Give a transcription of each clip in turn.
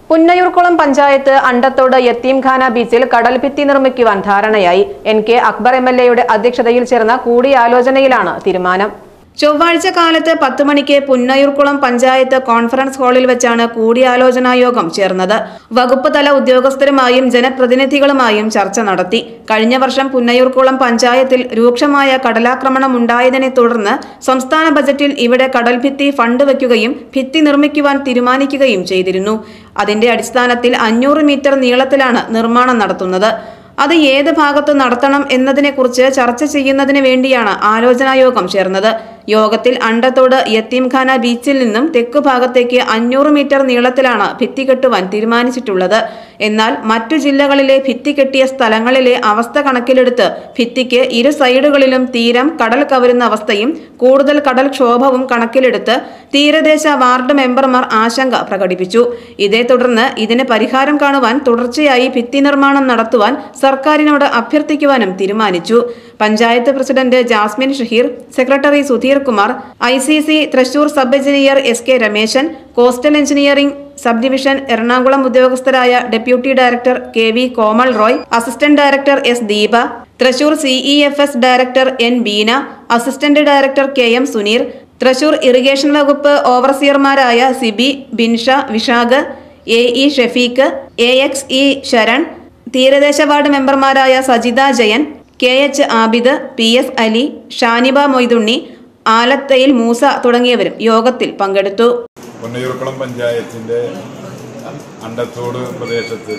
പുന്നയൂർക്കുളം പഞ്ചായത്ത് അണ്ടത്തോട് യത്തീംഖാന ബീച്ചിൽ കടൽഭിത്തി നിർമ്മിക്കുവാൻ ധാരണയായി N K Akbar M L എയുടെ അധ്യക്ഷതയിൽ ചേർന്ന കൂടിയാലോചനയിലാണ് തീരുമാനം ചൊവ്വാഴ്ച കാലത്ത് പത്ത് മണിക്ക് പുന്നയൂർക്കുളം പഞ്ചായത്ത് കോൺഫറൻസ് ഹാളിൽ വെച്ചാണ് കൂടിയാലോചനാ യോഗം ചേർന്നത് വകുപ്പ് തല ഉദ്യോഗസ്ഥരുമായും ജനപ്രതിനിധികളുമായും ചർച്ച നടത്തി കഴിഞ്ഞ വർഷം പുന്നയൂർക്കുളം പഞ്ചായത്തിൽ രൂക്ഷമായ കടലാക്രമണം ഉണ്ടായതിനെ തുടർന്ന് സംസ്ഥാന ബജറ്റിൽ ഇവിടെ കടൽഭിത്തി ഫണ്ട് വയ്ക്കുകയും ഭിത്തി നിർമ്മിക്കുവാൻ തീരുമാനിക്കുകയും ചെയ്തിരുന്നു അതിന്റെ അടിസ്ഥാനത്തിൽ അഞ്ഞൂറ് മീറ്റർ നീളത്തിലാണ് നിർമ്മാണം നടത്തുന്നത് അത് ഏത് ഭാഗത്ത് നടത്തണം എന്നതിനെക്കുറിച്ച് ചർച്ച ചെയ്യുന്നതിന് വേണ്ടിയാണ് ആലോചനാ യോഗം ചേർന്നത് യോഗത്തിൽ അണ്ടത്തോട് യത്തീംഖാന ബീച്ചിൽ നിന്നും തെക്കു ഭാഗത്തേക്ക് അഞ്ഞൂറ് മീറ്റർ നീളത്തിലാണ് ഭിത്തി കെട്ടുവാൻ തീരുമാനിച്ചിട്ടുള്ളത് എന്നാൽ മറ്റു ജില്ലകളിലെ ഭിത്തി കെട്ടിയ സ്ഥലങ്ങളിലെ അവസ്ഥ കണക്കിലെടുത്ത് ഭിത്തിക്ക് ഇരു സൈഡുകളിലും തീരം കടൽ കവരുന്ന അവസ്ഥയും കൂടുതൽ കടൽ ക്ഷോഭവും കണക്കിലെടുത്ത് തീരദേശ വാർഡ് മെമ്പർമാർ ആശങ്ക പ്രകടിപ്പിച്ചു ഇതേ തുടർന്ന് ഇതിന് പരിഹാരം കാണുവാൻ തുടർച്ചയായി ഭിത്തി നിർമ്മാണം നടത്തുവാൻ സർക്കാരിനോട് അഭ്യർത്ഥിക്കുവാനും തീരുമാനിച്ചു panchayat president Jasmin Shaheer secretary Sudheer Kumar I C C Thrissur sub engineer S K Rameshan coastal engineering sub division Ernakulam ഉദ്യോഗസ്ഥരായ deputy director K V Komal Roy assistant director S Deepa Thrissur C E F S director N Beena assistant director K M Suneer Thrissur irrigation വകുപ്പ് ഓവർസിയർമാരായ Sibi Binsha Vishakh A E Shefeeq A X E Sharan തീരദേശ ward മെമ്പർമാരായ Sajitha Jayan K H Abid P S Ali Shaniba Moidunni Alathayil Moosa തുടങ്ങിയവരും യോഗത്തിൽ പങ്കെടുത്തു പൊന്നയൂർക്കുളം പഞ്ചായത്തിന്റെ അണ്ടത്തോട് പ്രദേശത്ത്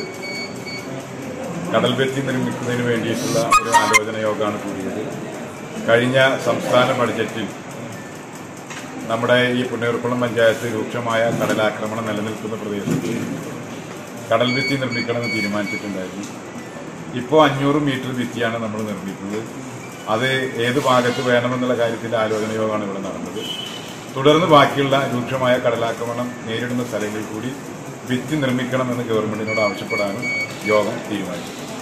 കടൽഭിത്തി നിർമ്മിക്കുന്നതിന് വേണ്ടിയിട്ടുള്ള ഒരു ആലോചന യോഗമാണ് കൂടിയത് കഴിഞ്ഞ സംസ്ഥാന ബഡ്ജറ്റിൽ നമ്മുടെ ഈ പുന്നയൂർക്കുളം പഞ്ചായത്ത് രൂക്ഷമായ കടലാക്രമണം നിലനിൽക്കുന്ന പ്രദേശത്ത് കടൽഭിത്തി നിർമ്മിക്കണമെന്ന് തീരുമാനിച്ചിട്ടുണ്ടായിരുന്നു ഇപ്പോൾ അഞ്ഞൂറ് മീറ്റർ ഭിത്തിയാണ് നമ്മൾ നിർമ്മിക്കുന്നത് അത് ഏത് ഭാഗത്ത് വേണമെന്നുള്ള കാര്യത്തിൽ ആലോചന യോഗമാണ് ഇവിടെ നടന്നത് തുടർന്ന് ബാക്കിയുള്ള രൂക്ഷമായ കടലാക്രമണം നേരിടുന്ന സ്ഥലങ്ങളിൽ കൂടി ഭിത്തി നിർമ്മിക്കണമെന്ന് ഗവൺമെന്റിനോട് ആവശ്യപ്പെടാനും യോഗം തീരുമാനിച്ചു